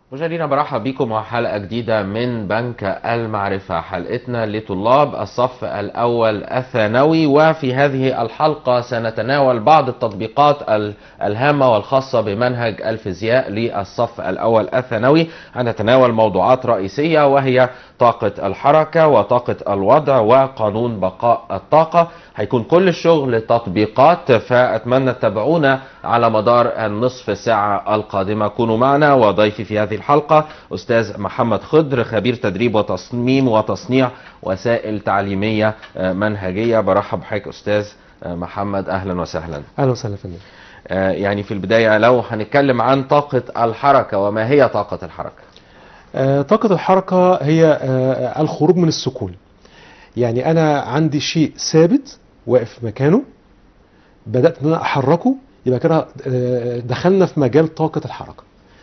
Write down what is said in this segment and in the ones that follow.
مشاهدينا برحب بكم مع حلقة جديدة من بنك المعرفة حلقتنا لطلاب الصف الأول الثانوي وفي هذه الحلقة سنتناول بعض التطبيقات ال- الهامة والخاصة بمنهج الفيزياء للصف الأول الثانوي هنتناول موضوعات رئيسية وهي طاقة الحركة وطاقة الوضع وقانون بقاء الطاقة هيكون كل الشغل تطبيقات فأتمنى تتابعونا على مدار النصف ساعة القادمة كونوا معنا وضيفي في هذه الحلقة أستاذ محمد خضر خبير تدريب وتصميم وتصنيع وسائل تعليمية آه، منهجية برحب بحضرتك أستاذ آه، محمد أهلا وسهلا اهلا وسهلا يا فندم آه، يعني في البداية لو هنتكلم عن طاقة الحركة وما هي طاقة الحركة آه، طاقة الحركة هي آه، الخروج من السكون يعني أنا عندي شيء ثابت واقف في مكانه بدأت إن أنا أحركه يبقى كده آه، دخلنا في مجال طاقة الحركة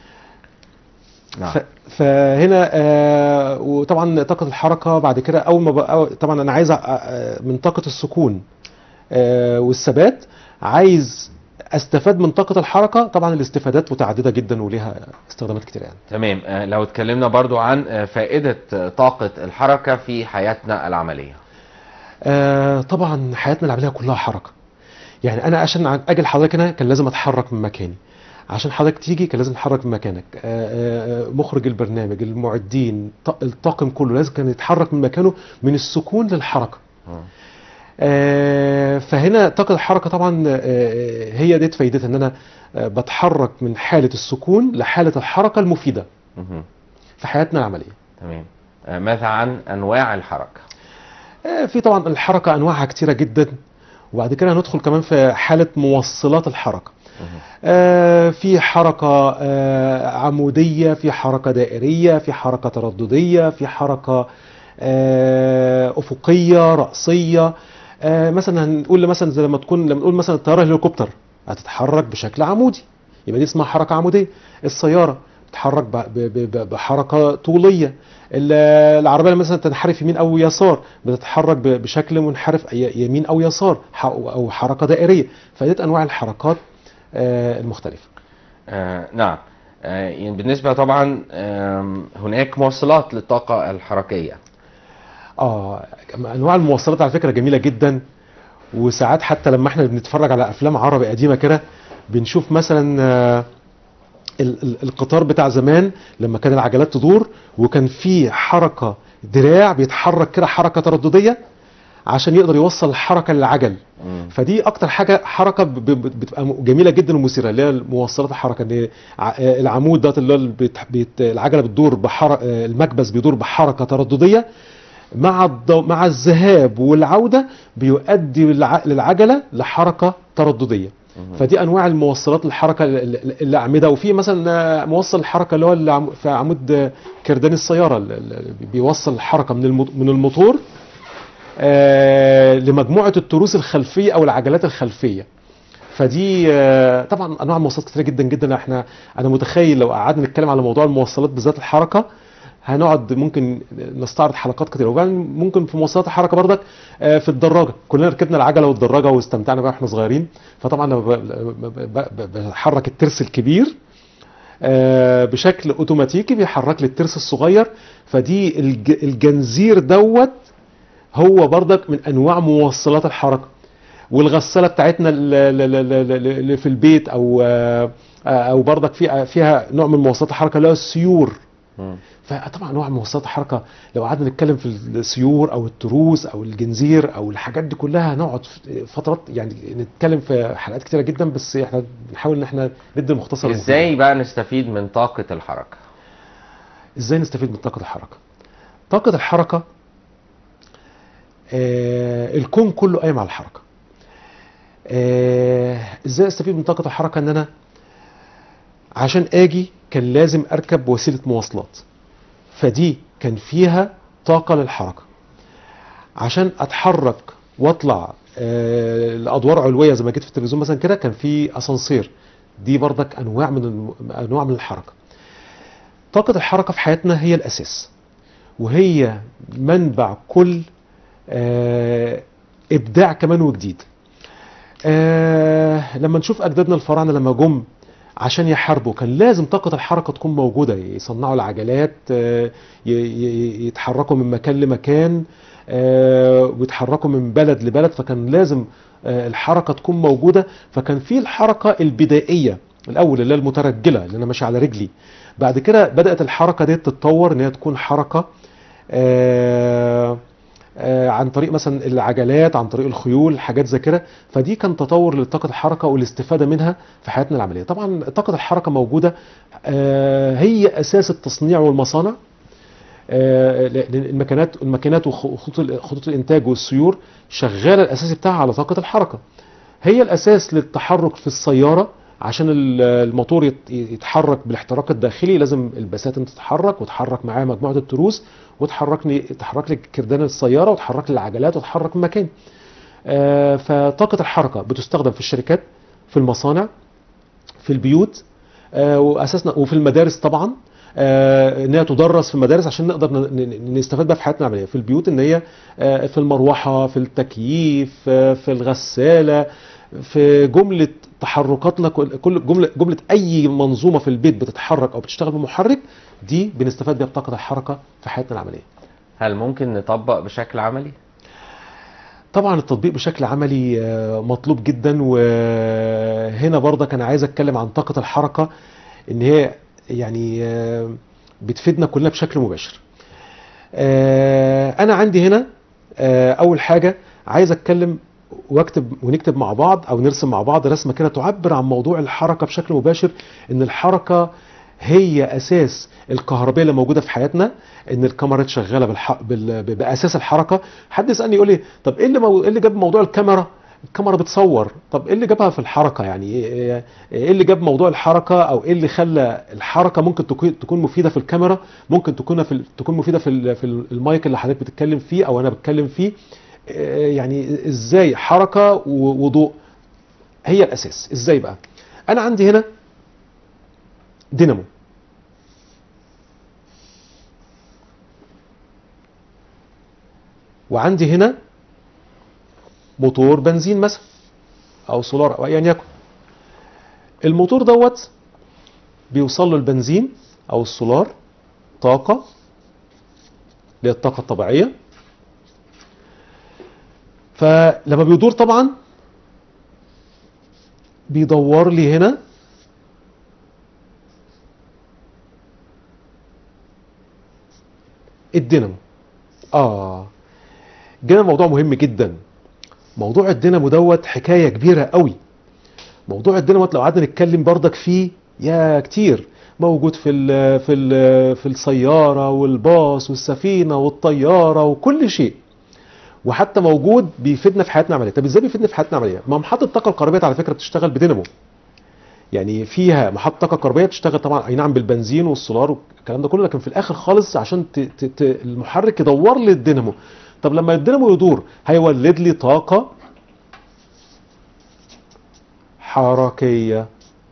نعم ف- فهنا آه، وطبعا طاقة الحركة بعد كده أول ما بقى طبعا أنا عايز أ- آه، من طاقة السكون آه، والثبات عايز استفاد من طاقة الحركة طبعا الاستفادات متعددة جدا وليها استخدامات كتير يعني تمام آه، لو اتكلمنا برضو عن آه، فائدة آه، طاقة الحركة في حياتنا العملية آه طبعا حياتنا العمليه كلها حركه يعني انا عشان ع- اجي لحضرتك هنا كان لازم اتحرك من مكاني عشان حضرتك تيجي كان لازم تتحرك من مكانك آه آه مخرج البرنامج المعدين ط- الطاقم كله لازم كان يتحرك من مكانه من السكون للحركه مم. آه فهنا طاقه الحركه طبعا آه هي ديت فايدتها ان انا آه بتحرك من حاله السكون لحاله الحركه المفيده مهم. في حياتنا العمليه تمام آه، ماذا عن أنواع الحركة آه، في طبعا الحركة أنواعها كتيرة جدا وبعد كده هندخل كمان في حالة موصلات الحركة مهم. آه، في حركة آه، عمودية في حركة دائرية في حركة ترددية في حركة آه، أفقية رأسية آه، مثلا هنقول مثلا زي لما تكون لما نقول مثلا الطيارة الهليكوبتر هتتحرك بشكل عمودي يبقى دي اسمها حركة عمودية السيارة بتتحرك ب- ب- ب- بحركة طولية ال- العربية مثلا تنحرف يمين أو يسار بتتحرك ب- بشكل منحرف ي- يمين أو يسار ح- أو حركة دائرية فديت أنواع الحركات آه، المختلفة آه، نعم آه، يعني بالنسبة طبعا آم، هناك موصلات للطاقة الحركية اه انواع المواصلات على فكره جميله جدا وساعات حتى لما احنا بنتفرج على افلام عربي قديمه كده بنشوف مثلا آه، ال- ال- القطار بتاع زمان لما كان العجلات تدور وكان في حركه دراع بيتحرك كده حركه تردديه عشان يقدر يوصل الحركه للعجل مم. فدي اكتر حاجه حركه ب- ب- بتبقى م- جميله جدا ومثيره اللي هي موصلات الحركه ان ع- آه، العمود ده اللي هو اللي بيت- بيت- العجله بتدور بحركه المكبس بيدور بحركه تردديه مع الضو... مع الذهاب والعوده بيؤدي للع- للعجله لحركه تردديه مهم. فدي انواع الموصلات الحركه ال- ال- الاعمده وفي مثلا آه، موصل الحركه اللي هو اللي عم- في عمود آه، كردان السياره ال- ال- بيوصل الحركه من الم- من الموتور آه، لمجموعه التروس الخلفيه او العجلات الخلفيه فدي آه، طبعا انواع المواصلات كتيره جدا جدا احنا انا متخيل لو قعدنا نتكلم على موضوع المواصلات بالذات الحركه هنقعد ممكن نستعرض حلقات كتير وبعدين ممكن في مواصلات الحركه برضك آه، في الدراجه كلنا ركبنا العجله والدراجه واستمتعنا بيها واحنا صغيرين فطبعا لما ب- ب- ب- ب- بحرك الترس الكبير آه، بشكل اوتوماتيكي بيحرك لي الترس الصغير فدي الج- الجنزير دوت هو برضك من انواع موصلات الحركه والغساله بتاعتنا اللي اللي في البيت او آه، او برضك في فيها نوع من موصلات الحركه اللي هو السيور مم. فطبعا انواع من موصلات الحركه لو قعدنا نتكلم في السيور او التروس او الجنزير او الحاجات دي كلها هنقعد في فترات يعني نتكلم في حلقات كتيره جدا بس احنا بنحاول ان احنا ندي مختصر ازاي بقى نستفيد من طاقة الحركة ازاي نستفيد من طاقه الحركه طاقه الحركه آه الكون كله قايم على الحركه آه ازاي استفيد من طاقه الحركه ان انا عشان اجي كان لازم اركب وسيله مواصلات فدي كان فيها طاقه للحركه عشان اتحرك واطلع آه لادوار علويه زي ما جيت في التلفزيون مثلا كده كان في اسانسير دي برضك انواع من الم- انواع من الحركه طاقة الحركة في حياتنا هي الأساس وهي منبع كل آه، إبداع كمان وجديد آه، لما نشوف أجدادنا الفراعنة لما جم عشان يحاربوا كان لازم طاقة الحركة تكون موجودة يصنعوا العجلات آه، ي- ي- يتحركوا من مكان لمكان آه، ويتحركوا من بلد لبلد فكان لازم آه، الحركة تكون موجودة فكان في الحركة البدائية الأول اللي هي المترجلة اللي أنا ماشي على رجلي بعد كده بدأت الحركة دي تتطور إن هي تكون حركة آه، آه، عن طريق مثلا العجلات عن طريق الخيول حاجات زي كده فدي كان تطور لطاقة الحركة والاستفادة منها في حياتنا العملية طبعا طاقة الحركة موجودة آه، هي أساس التصنيع والمصانع آه، لأن الماكينات الماكينات وخطوط ال- خطوط الإنتاج والسيور شغالة الأساسي بتاعها على طاقة الحركة هي الأساس للتحرك في السيارة عشان ال- الموتور يت- يتحرك بالاحتراق الداخلي لازم البساتين تتحرك وتحرك معاها مجموعة التروس وتحركني تحرك لي كردان السيارة وتحرك لي العجلات وتحرك المكان آه، فطاقة الحركة بتستخدم في الشركات في المصانع في البيوت آه، واساسنا وفي المدارس طبعا آه، ان هي تدرس في المدارس عشان نقدر ن- ن- نستفاد بقى في حياتنا العمليه في البيوت ان هي آه، في المروحه في التكييف آه، في الغساله في جمله تحركاتنا كل كل جمله جمله اي منظومه في البيت بتتحرك او بتشتغل بمحرك دي بنستفاد بيها بطاقه الحركه في حياتنا العمليه هل ممكن نطبق بشكل عملي؟ طبعا التطبيق بشكل عملي آه، مطلوب جدا وهنا برضك انا عايز اتكلم عن طاقة الحركة ان هي يعني آه، بتفيدنا كلنا بشكل مباشر آه، انا عندي هنا آه، اول حاجة عايز اتكلم واكتب ونكتب مع بعض او نرسم مع بعض رسمة كده تعبر عن موضوع الحركة بشكل مباشر ان الحركة هي اساس الكهربية اللي موجودة في حياتنا ان الكاميرا شغالة بالح... بال... ب- باساس الحركة حد يسالني يقول لي طب ايه اللي مو... ايه اللي جاب موضوع الكاميرا الكاميرا بتصور طب ايه اللي جابها في الحركه يعني ايه إيه اللي جاب موضوع الحركه او ايه اللي خلى الحركه ممكن تكون تكون مفيده في الكاميرا ممكن تكون في ال- تكون مفيده في ال- في المايك اللي حضرتك بتتكلم فيه او انا بتكلم فيه إيه يعني ازاي حركه و- وضوء هي الاساس ازاي بقى انا عندي هنا دينامو وعندي هنا موتور بنزين مثلا او سولار او ايا يكن الموتور دوت بيوصل له البنزين او السولار طاقه اللي هي الطاقه الطبيعيه فلما بيدور طبعا بيدور لي هنا الدينامو اه جينا موضوع مهم جدا موضوع الدينامو دوت حكايه كبيره قوي موضوع الدينامو لو قعدنا نتكلم بردك فيه يا كتير موجود في ال في ال في السياره والباص والسفينه والطياره وكل شيء وحتى موجود بيفيدنا في حياتنا العمليه طب ازاي بيفيدنا في حياتنا العمليه ما محطه الطاقه الكهربائيه على فكره بتشتغل بدينامو يعني فيها محطه طاقه كهربائيه بتشتغل طبعا اي نعم بالبنزين والسولار والكلام ده كله لكن في الاخر خالص عشان ت ت ت المحرك يدور لي الدينامو طب لما الدينامو يدور هيولد لي طاقه حركيه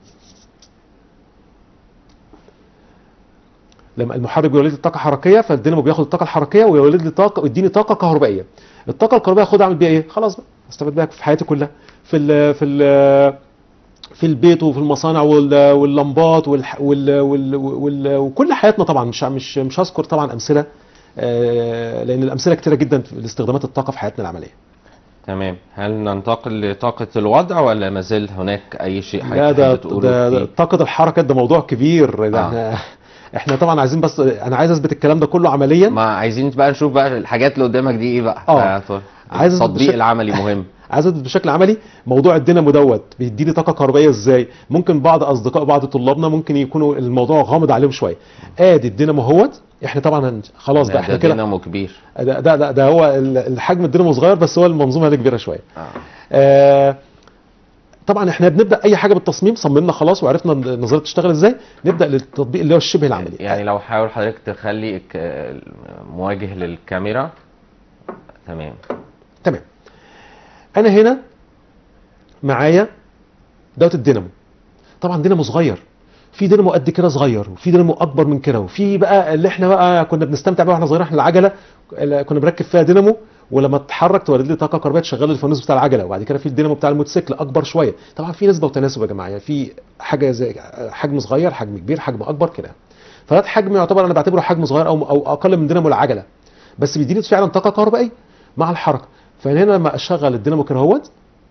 لما المحرك بيولد لي طاقه حركيه فالدينامو بياخد الطاقه الحركيه ويولد لي طاقه ويديني طاقه كهربائيه الطاقه الكهربائيه اخدها اعمل بيها ايه خلاص بقى استفاد بيها في حياتي كلها في ال في ال في البيت وفي المصانع وال- واللمبات والح- وال وال وال وكل حياتنا طبعا مش مش مش هذكر طبعا امثله آه، لان الامثله كتيره جدا في لاستخدامات الطاقه في حياتنا العمليه تمام هل ننتقل لطاقة الوضع ولا ما زال هناك أي شيء لا ده حضرتك تقوله ده ده فيه؟ طاقه الحركه ده موضوع كبير ده آه. احنا احنا طبعا عايزين بس انا عايز اثبت الكلام ده كله عمليا ما عايزين بقى نشوف بقى الحاجات اللي قدامك دي ايه بقى آه. ف- عايز التطبيق بشكل- العملي مهم عايز اثبت بشكل عملي موضوع الدينامو دوت بيديني طاقه كهربائيه ازاي ممكن بعض اصدقاء بعض طلابنا ممكن يكونوا الموضوع غامض عليهم شويه ادي الدينامو هوت احنا طبعا هن- خلاص ده- بقى احنا ده كده دينامو كبير ده ده ده, ده هو ال- الحجم الدينامو صغير بس هو المنظومه اللي كبيره شويه آه. آه طبعا احنا بنبدا اي حاجه بالتصميم صممنا خلاص وعرفنا النظريه بتشتغل ازاي نبدا للتطبيق اللي هو الشبه العملي يعني لو حاول حضرتك تخلي ك- مواجه للكاميرا تمام تمام انا هنا معايا دوت الدينامو طبعا دينامو صغير في دينامو قد كده صغير وفي دينامو اكبر من كده وفي بقى اللي احنا بقى كنا بنستمتع بيه واحنا صغيرين احنا العجله اللي كنا بنركب فيها دينامو ولما تتحرك تولد لي طاقه كهربائيه تشغل الفانوس بتاع العجله وبعد كده في الدينامو بتاع الموتوسيكل اكبر شويه طبعا في نسبه وتناسب يا جماعه يعني في حاجه زي حجم صغير حجم كبير حجم اكبر كده فده حجم يعتبر انا بعتبره حجم صغير او او اقل من دينامو العجله بس بيديني فعلا طاقه كهربائيه مع الحركه فهنا لما اشغل الدينامو كده اهوت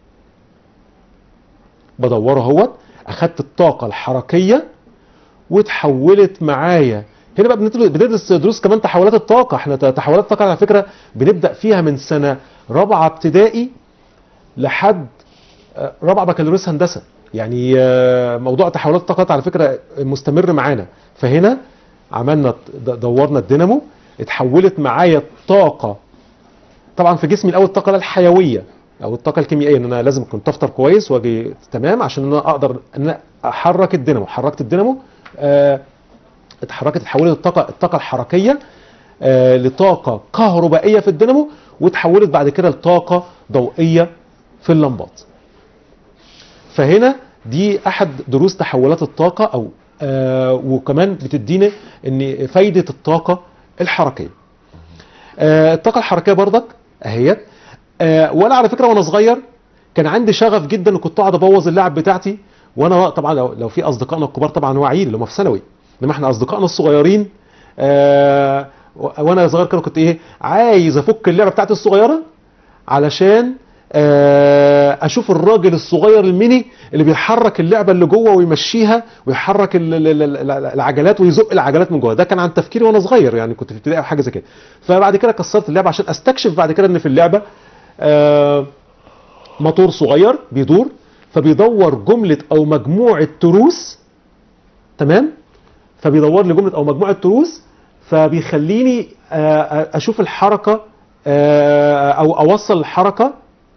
بدوره اهوت اخدت الطاقه الحركيه واتحولت معايا هنا بقى بندرس بندرس دروس كمان تحولات الطاقه احنا تحولات الطاقه على فكره بنبدا فيها من سنه رابعه ابتدائي لحد آه، رابعه بكالوريوس هندسه يعني آه، موضوع تحولات الطاقات على فكره مستمر معانا فهنا عملنا د- دورنا الدينامو اتحولت معايا طاقه طبعا في جسمي الاول الطاقه الحيويه او الطاقه الكيميائيه ان انا لازم كنت افطر كويس واجي تمام عشان انا اقدر ان أنا احرك الدينامو حركت الدينامو آه اتحركت اتحولت الطاقه الطاقه الحركيه آه لطاقه كهربائيه في الدينامو وتحولت بعد كده لطاقه ضوئيه في اللمبات فهنا دي احد دروس تحولات الطاقه او آه وكمان بتدينا ان فايده الطاقه الحركيه آه الطاقه الحركيه برضك اهيت آه وانا على فكره وانا صغير كان عندي شغف جدا وكنت اقعد ابوظ اللعب بتاعتي وانا طبعا لو, لو في اصدقائنا الكبار طبعا واعيين اللي هم في ثانوي انما احنا اصدقائنا الصغيرين آه و- وانا صغير كده كنت ايه عايز افك اللعبه بتاعتي الصغيره علشان آه، اشوف الراجل الصغير الميني اللي بيحرك اللعبه اللي جوه ويمشيها ويحرك ال- ال- ال- ال- العجلات ويزق العجلات من جوه ده كان عن تفكيري وانا صغير يعني كنت في ابتدائي او حاجه زي كده فبعد كده كسرت اللعبه عشان استكشف بعد كده ان في اللعبه آه، موتور صغير بيدور فبيدور جمله او مجموعه تروس تمام فبيدور لي جمله او مجموعه تروس فبيخليني آه، آه، اشوف الحركه آه، او اوصل الحركه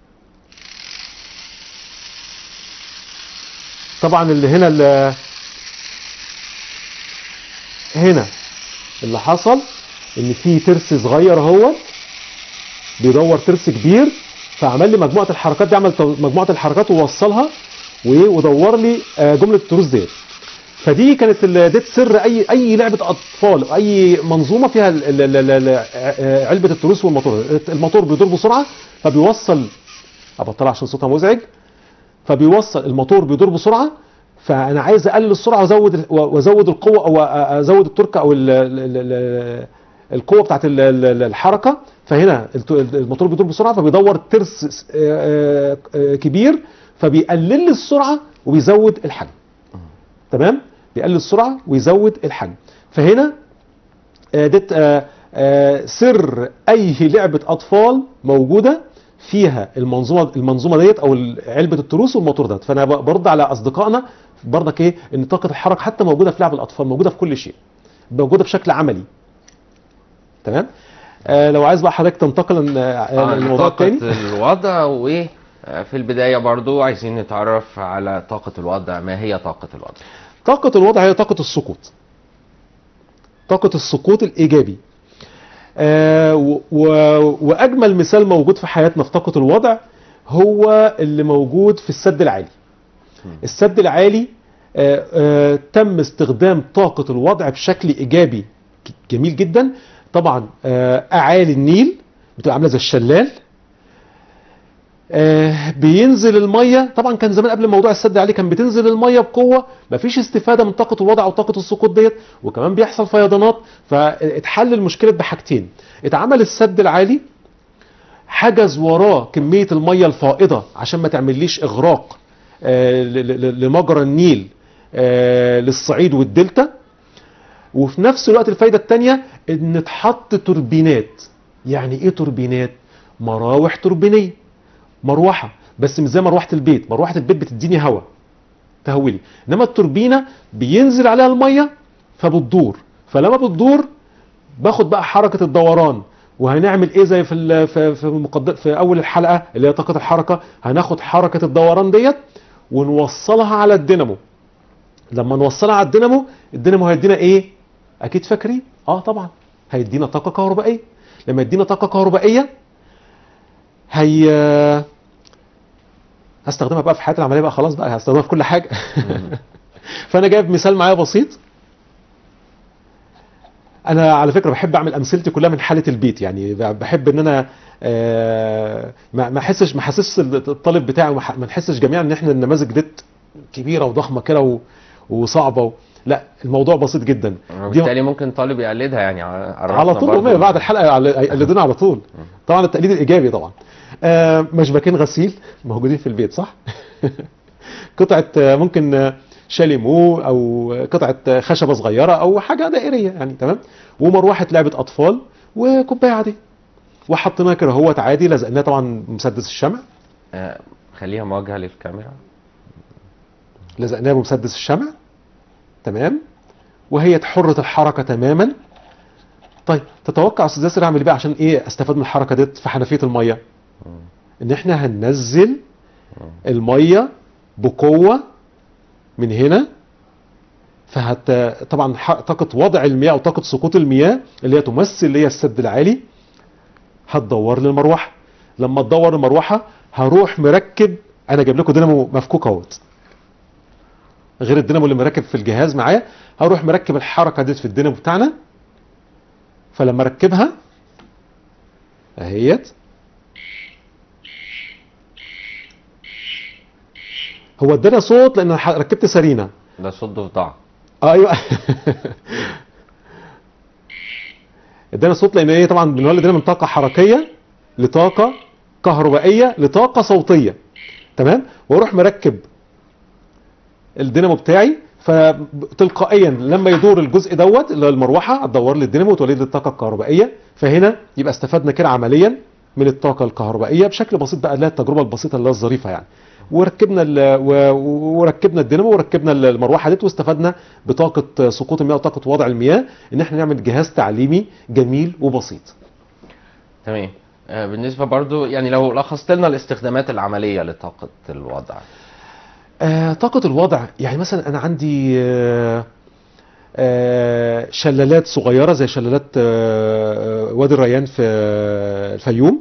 طبعا اللي هنا اللي هنا اللي حصل ان في ترس صغير اهو بيدور ترس كبير فعمل لي مجموعه الحركات دي عمل تو- مجموعه الحركات ووصلها وايه ودور لي آه، جمله التروس ديت فدي كانت ال- ديت سر اي اي لعبه اطفال أو اي منظومه فيها ال- ال- ال- ال- آه، علبه التروس والموتور الموتور بيدور بسرعه فبيوصل ابطلها عشان صوتها مزعج فبيوصل الموتور بيدور بسرعه فانا عايز اقلل السرعه وازود وازود القوه او ازود الترك او ال ال ال القوه بتاعت ال- ال- الحركه فهنا الت- الموتور بيدور بسرعه فبيدور ترس آه، آه، كبير فبيقلل لي السرعه وبيزود الحجم تمام بيقلل السرعه ويزود الحجم فهنا آه، ديت آه، آه، سر اي لعبه اطفال موجوده فيها المنظومه المنظومه ديت او علبه التروس والموتور ده فانا ب- برد على اصدقائنا برضك ايه ان طاقه الحركه حتى موجوده في لعب الاطفال موجوده في كل شيء موجوده بشكل عملي تمام آه لو عايز بقى حضرتك تنتقل آه، للموضوع طاقة الثاني الوضع وفي البداية برضو عايزين نتعرف على طاقة الوضع ما هي طاقة الوضع طاقة الوضع هي طاقة السقوط طاقة السقوط الإيجابي آه و- و- وأجمل مثال موجود في حياتنا في طاقة الوضع هو اللي موجود في السد العالي السد العالي آه آه تم استخدام طاقة الوضع بشكل إيجابي ج- جميل جدا طبعا آه أعالي النيل بتبقى عاملة زي الشلال آه، بينزل الميه طبعا كان زمان قبل موضوع السد عليه كان بتنزل الميه بقوه مفيش استفاده من طاقه الوضع او طاقه السقوط ديت وكمان بيحصل فيضانات فاتحل المشكله بحاجتين اتعمل السد العالي حجز وراه كميه الميه الفائضه عشان ما تعمليش اغراق آه، ل- ل- لمجرى النيل آه، للصعيد والدلتا وفي نفس الوقت الفايده الثانيه ان اتحط توربينات يعني ايه توربينات مراوح توربينيه مروحه بس مش زي مروحه البيت مروحه البيت بتديني هواء تهويلي انما التوربينه بينزل عليها الميه فبتدور فلما بتدور باخد بقى حركه الدوران وهنعمل ايه زي في ال- في في, مقدم في اول الحلقه اللي هي طاقه الحركه هناخد حركه الدوران ديت ونوصلها على الدينامو لما نوصلها على الدينامو الدينامو هيدينا ايه اكيد فاكرين اه طبعا هيدينا طاقه كهربائيه لما يدينا طاقه كهربائيه هي هستخدمها بقى في حياتي العمليه بقى خلاص بقى هستخدمها في كل حاجه فانا جايب مثال معايا بسيط انا على فكره بحب اعمل امثلتي كلها من حاله البيت يعني ب- بحب ان انا آه، ما ما احسش ما احسسش الطالب بتاعي وما ح- ما نحسش جميعا ان احنا النماذج ديت كبيره وضخمه كده و- وصعبه و... لا الموضوع بسيط جدا دي وبالتالي ممكن طالب يقلدها يعني ع- عرفنا على طول برضو. أمية بعد الحلقه على- هيقلدونا على طول طبعا التقليد الايجابي طبعا آه، مشبكين غسيل موجودين في البيت صح قطعه آه، ممكن آه، شاليمو او قطعه آه، خشبه صغيره او حاجه دائريه يعني تمام ومروحه لعبه اطفال وكوبايه عاديه وحطيناها كده اهوت عادي لزقناها طبعا مسدس الشمع آه، خليها مواجهة للكاميرا لزقناها بمسدس الشمع تمام وهي حرة الحركة تماما طيب تتوقع يا استاذ ياسر اعمل ايه بقى عشان ايه استفاد من الحركة ديت في حنفية المية مم. ان احنا هننزل مم. المية بقوة من هنا فهت طبعا ح- طاقة وضع المياه او طاقة سقوط المياه اللي هي تمثل اللي هي السد العالي هتدور للمروحة لما تدور المروحة هروح مركب انا جايب لكم دينامو مفكوك اهوت غير الدينامو اللي مركب في الجهاز معايا هروح مركب الحركة ديت في الدينامو بتاعنا فلما اركبها اهيت هو ادانا صوت لان ح- ركبت سرينه ده صوت ضفدع آه ايوه ادانا صوت لان ايه طبعا بنولد هنا من طاقه حركيه لطاقه كهربائيه لطاقه صوتيه تمام واروح مركب الدينامو بتاعي فتلقائيا لما يدور الجزء دوت اللي هو المروحه هتدور لي الدينامو وتولد لي الطاقه الكهربائيه فهنا يبقى استفدنا كده عمليا من الطاقه الكهربائيه بشكل بسيط بقى اللي هي التجربه البسيطه اللي هي الظريفه يعني وركبنا ال- و- وركبنا الدينامو وركبنا المروحه ديت واستفدنا بطاقه سقوط المياه وطاقه وضع المياه ان احنا نعمل جهاز تعليمي جميل وبسيط تمام آه، بالنسبة برضو يعني لو لخصت لنا الاستخدامات العملية لطاقة الوضع آه طاقة الوضع يعني مثلا أنا عندي آه آه شلالات صغيرة زي شلالات آه آه، وادي الريان في آه، الفيوم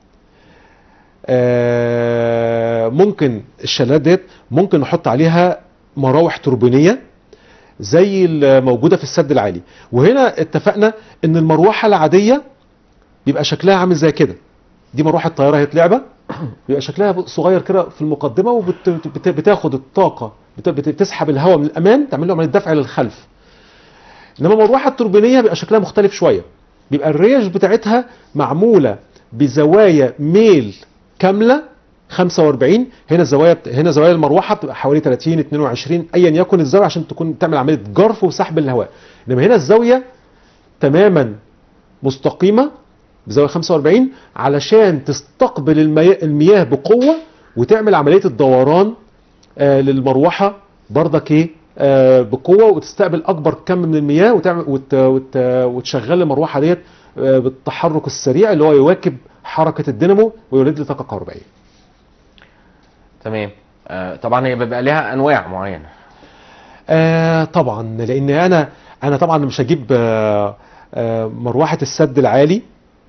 آه ممكن الشلالات ديت ممكن نحط عليها مراوح توربينية زي الموجودة في السد العالي وهنا اتفقنا ان المروحة العادية بيبقى شكلها عامل زي كده دي مروحة طيارة هي لعبة بيبقى شكلها صغير كده في المقدمه وبتاخد الطاقه بت- بت- بتسحب الهواء من الامام تعمل له عمليه دفع للخلف انما المروحه التوربينيه بيبقى شكلها مختلف شويه بيبقى الريش بتاعتها معموله بزوايا ميل كامله 45 هنا الزوايا بت... هنا زوايا المروحه بتبقى حوالي 30 22 ايا يكن الزاويه عشان تكون تعمل عمليه جرف وسحب الهواء انما هنا الزاويه تماما مستقيمه بزاويه 45 علشان تستقبل المياه, المياه بقوه وتعمل عمليه الدوران آه للمروحه برضك ايه آه بقوه وتستقبل اكبر كم من المياه وتعمل وت وت وتشغل المروحه ديت آه بالتحرك السريع اللي هو يواكب حركه الدينامو ويولد لي طاقه كهربائيه. تمام آه، طبعا هي بيبقى لها انواع معينة آه طبعا لان انا انا طبعا مش هجيب آه آه مروحه السد العالي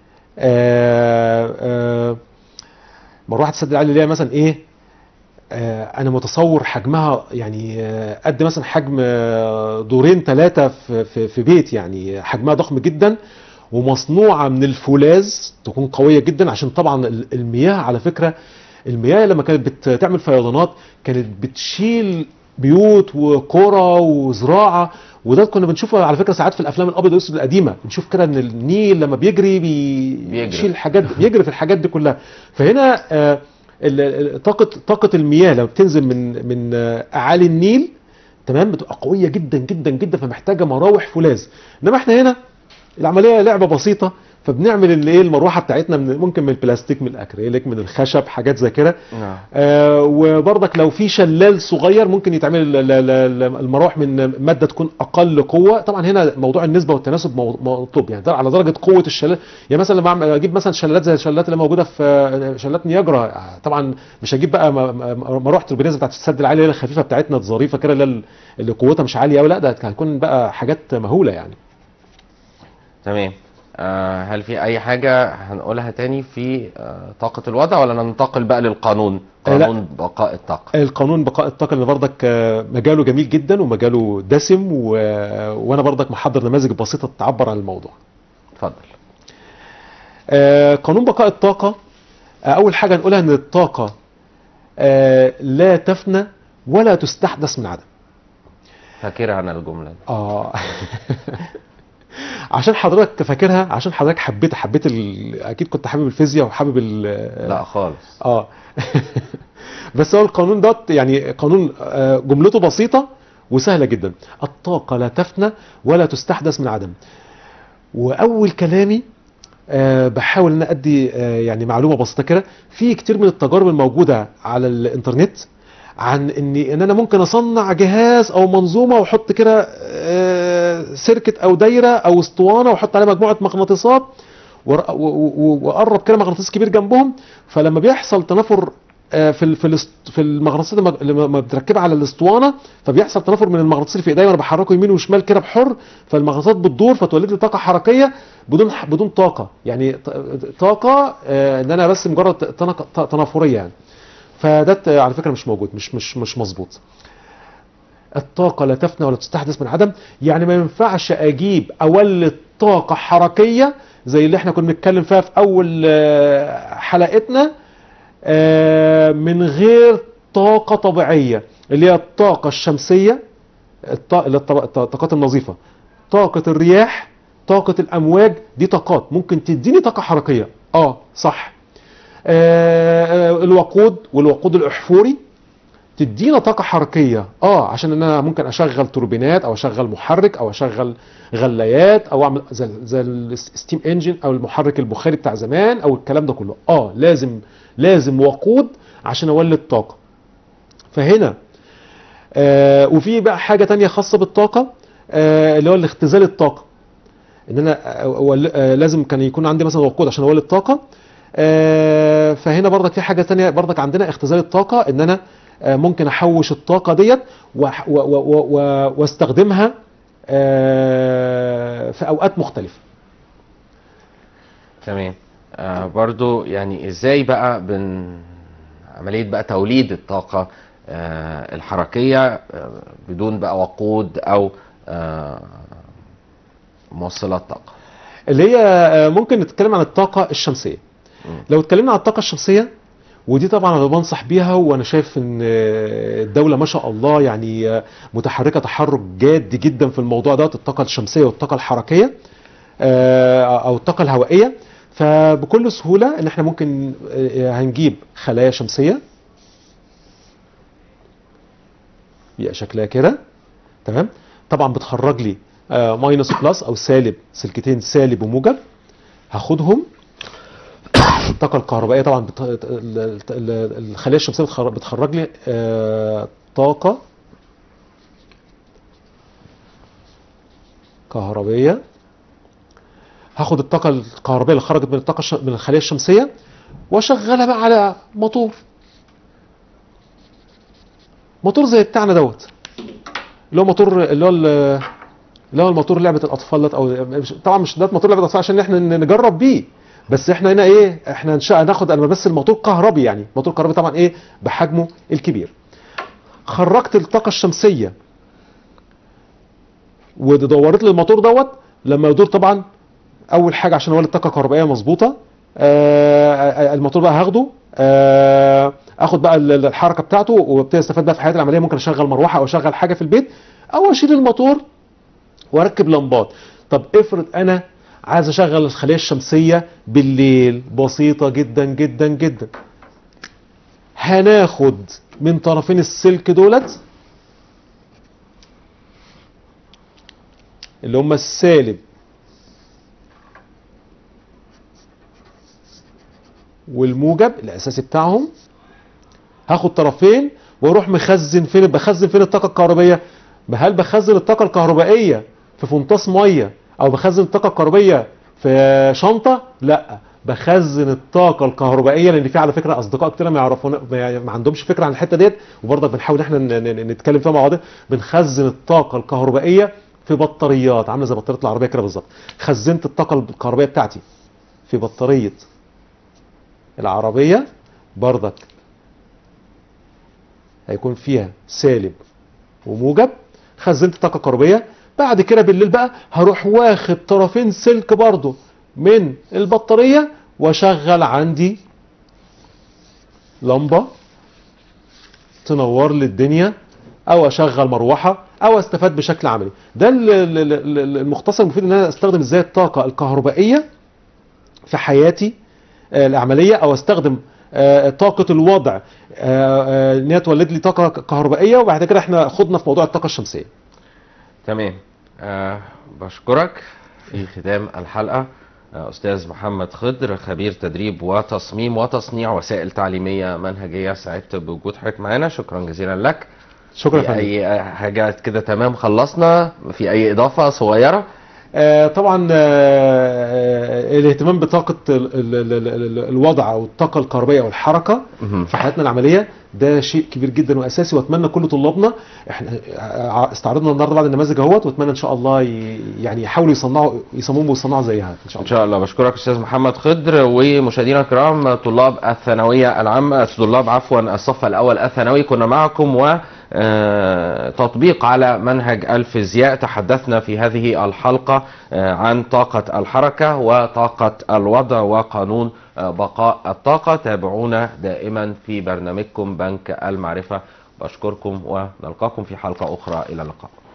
آه آه مروحه السد العالي اللي هي مثلا ايه آه انا متصور حجمها يعني آه قد مثلا حجم آه دورين ثلاثه في, في في بيت يعني حجمها ضخم جدا ومصنوعه من الفولاذ تكون قويه جدا عشان طبعا ال- المياه على فكره المياه لما كانت بتعمل فيضانات كانت بتشيل بيوت وقرى وزراعه وده كنا بنشوفه على فكره ساعات في الافلام الابيض والاسود القديمه بنشوف كده ان النيل لما بيجري بي- بيجري. بيشيل حاجات بيجري في الحاجات دي كلها فهنا آه، ال- ال- طاقه طاقه المياه لما بتنزل من من آه، اعالي النيل تمام بتبقى قويه جدا جدا جدا فمحتاجه مراوح فولاذ انما احنا هنا العمليه لعبه بسيطه فبنعمل اللي ايه المروحه بتاعتنا من ممكن من البلاستيك من الاكريليك من الخشب حاجات زي كده نعم آه وبرضك لو في شلال صغير ممكن يتعمل ال- ال- ال- المراوح من ماده تكون اقل قوه طبعا هنا موضوع النسبه والتناسب مو- مطلوب يعني ده على درجه قوه الشلال يعني مثلا لما أعمل- اجيب مثلا شلالات زي الشلالات اللي موجوده في آه، شلالات نياجرا آه، طبعا مش هجيب بقى م- م- مروحه توربينيز بتاعت السد العالي اللي هي الخفيفه بتاعتنا الظريفه كده اللي هي اللي قوتها مش عاليه قوي لا ده هتكون بقى حاجات مهوله يعني تمام آه، هل في اي حاجة هنقولها تاني في آه، طاقة الوضع ولا ننتقل بقى للقانون آه، لا. قانون بقاء الطاقة القانون بقاء الطاقه اللي برضك آه، مجاله جميل جدا ومجاله دسم و... وانا برضك محضر نماذج بسيطه تعبر عن الموضوع اتفضل آه، قانون بقاء الطاقة آه، أول حاجة نقولها إن الطاقة آه، لا تفنى ولا تستحدث من عدم. فاكرها انا الجملة دي آه عشان حضرتك فاكرها عشان حضرتك حبيت حبيت ال... أكيد كنت حابب الفيزياء وحابب ال... لا خالص اه بس هو القانون ده يعني قانون آه، جملته بسيطة وسهلة جدا الطاقة لا تفنى ولا تستحدث من عدم وأول كلامي آه، بحاول ان ادي آه، يعني معلومه بسيطه كده في كتير من التجارب الموجوده على الانترنت عن ان ان انا ممكن اصنع جهاز او منظومه واحط كده آه، سيركت او دايره او اسطوانه واحط عليها مجموعه مغناطيسات ور- و- و- واقرب كده مغناطيس كبير جنبهم فلما بيحصل تنافر آه، في ال- في الاست- في المغناطيسات المج- اللي م- متركبه على الاسطوانه فبيحصل تنافر من المغناطيس اللي في ايديا وانا بحركه يمين وشمال كده بحر فالمغناطيسات بتدور فتولد لي طاقه حركيه بدون ح- بدون طاقه يعني ط- طاقه آه، ان انا بس مجرد تنق- ت- تنافريه يعني فده ت- على فكره مش موجود مش مش مش مظبوط الطاقه لا تفنى ولا تستحدث من عدم يعني ما ينفعش اجيب اولد طاقه حركيه زي اللي احنا كنا بنتكلم فيها في اول آه، حلقتنا آه، من غير طاقه طبيعيه اللي هي الطاقه الشمسيه الط- اللي هي الطب- الطاقات النظيفه طاقه الرياح طاقه الامواج دي طاقات ممكن تديني طاقه حركيه اه صح آه، آه، الوقود والوقود الاحفوري تدينا طاقه حركيه اه عشان ان انا ممكن اشغل توربينات او اشغل محرك او اشغل غلايات او اعمل زي زي الستيم انجن او المحرك البخاري بتاع زمان او الكلام ده كله اه لازم لازم وقود عشان اولد طاقه فهنا آه وفي بقى حاجه تانية خاصه بالطاقه آه اللي هو الاختزال الطاقه ان انا آه، أول- آه، لازم كان يكون عندي مثلا وقود عشان اولد طاقه آه، فهنا برضك في حاجه تانية برضك عندنا اختزال الطاقه ان انا آه، ممكن احوش الطاقه ديت وأح- و- و- و- و- واستخدمها آه، في اوقات مختلفه تمام آه برضو يعني ازاي بقى بن عملية بقى توليد الطاقة آه الحركية آه بدون بقى وقود او آه موصلات طاقة اللي هي آه، ممكن نتكلم عن الطاقه الشمسيه مم. لو اتكلمنا عن الطاقه الشمسيه ودي طبعا انا بنصح بيها وانا شايف ان آه، الدوله ما شاء الله يعني آه، متحركه تحرك جاد جدا في الموضوع ده الطاقه الشمسيه والطاقه الحركيه آه، او الطاقه الهوائيه فبكل سهوله ان احنا ممكن آه، هنجيب خلايا شمسيه يبقى شكلها كده تمام طبعا بتخرج لي ماينس بلس او سالب سلكتين سالب وموجب هاخدهم الطاقه الكهربائيه طبعا بت... ال- ال- ال- الخليه الشمسيه بتخرج, بتخرج لي آه، طاقه كهربيه هاخد الطاقه الكهربائيه اللي خرجت من الطاقه الش... من الخليه الشمسيه واشغلها بقى على موتور موتور زي بتاعنا دوت اللي هو موتور اللي هو ال- اللي هو الموتور لعبه الاطفال ده او مش- طبعا مش ده موتور لعبه الاطفال عشان احنا ن- نجرب بيه بس احنا هنا ايه احنا ان شاء ناخد انا بس الموتور كهربي يعني موتور كهربي طبعا ايه بحجمه الكبير خرجت الطاقه الشمسيه ودورت لي الموتور دوت لما يدور طبعا اول حاجه عشان اولد طاقه كهربائيه مظبوطه آه الموتور بقى هاخده آه اخد بقى ال- الحركه بتاعته وابتدي استفاد بقى في حياتي العمليه ممكن اشغل مروحه او اشغل حاجه في البيت او اشيل الموتور واركب لمبات طب افرض انا عايز اشغل الخليه الشمسيه بالليل بسيطه جدا جدا جدا هناخد من طرفين السلك دولت اللي هم السالب والموجب الاساسي بتاعهم هاخد طرفين واروح مخزن فين بخزن فين الطاقه الكهربائيه هل بخزن الطاقه الكهربائيه في فنطاس ميه او بخزن الطاقه الكهربائيه في شنطه لا بخزن الطاقه الكهربائيه لان في على فكره اصدقاء كتير ما يعرفون ما ما عندهمش فكره عن الحته ديت وبرضك بنحاول احنا ن- ن- نتكلم فيها مع بعض بنخزن الطاقه الكهربائيه في بطاريات عامله زي بطاريه العربيه كده بالظبط خزنت الطاقه الكهربائيه بتاعتي في بطاريه العربيه برضك هيكون فيها سالب وموجب خزنت طاقه كهربائيه بعد كده بالليل بقى هروح واخد طرفين سلك برضو من البطاريه واشغل عندي لمبه تنور لي الدنيا او اشغل مروحه او استفاد بشكل عملي ده ال- ال- ال- ال- المختصر المفيد ان انا استخدم ازاي الطاقه الكهربائيه في حياتي آه، العمليه او استخدم آه، طاقه الوضع آه، آه، ان هي تولد لي طاقه كهربائيه وبعد كده احنا خدنا في موضوع الطاقه الشمسيه تمام أه بشكرك في ختام الحلقة آه، أستاذ محمد خضر خبير تدريب وتصميم وتصنيع وسائل تعليمية منهجية سعدت بوجود حضرتك معانا شكرا جزيلا لك شكرا يا في فندم أي حاجة كده تمام خلصنا في أي إضافة صغيرة آه، طبعا آه، الاهتمام بطاقه ال- ال- ال- ال- الوضع او الطاقه الكهربائيه او الحركه مهم. في حياتنا العمليه ده شيء كبير جدا واساسي واتمنى كل طلابنا احنا ع- استعرضنا النهارده بعض النماذج اهوت واتمنى ان شاء الله ي- يعني يحاولوا يصنعوا يصمموا ويصنعوا زيها ان شاء ان الله شاء الله بشكرك استاذ محمد خضر ومشاهدينا الكرام طلاب الثانويه العامه طلاب عفوا الصف الاول الثانوي كنا معكم و آه، تطبيق على منهج الفيزياء تحدثنا في هذه الحلقه آه، عن طاقه الحركه وطاقه الوضع وقانون آه، بقاء الطاقه تابعونا دائما في برنامجكم بنك المعرفه بشكركم ونلقاكم في حلقه اخرى الى اللقاء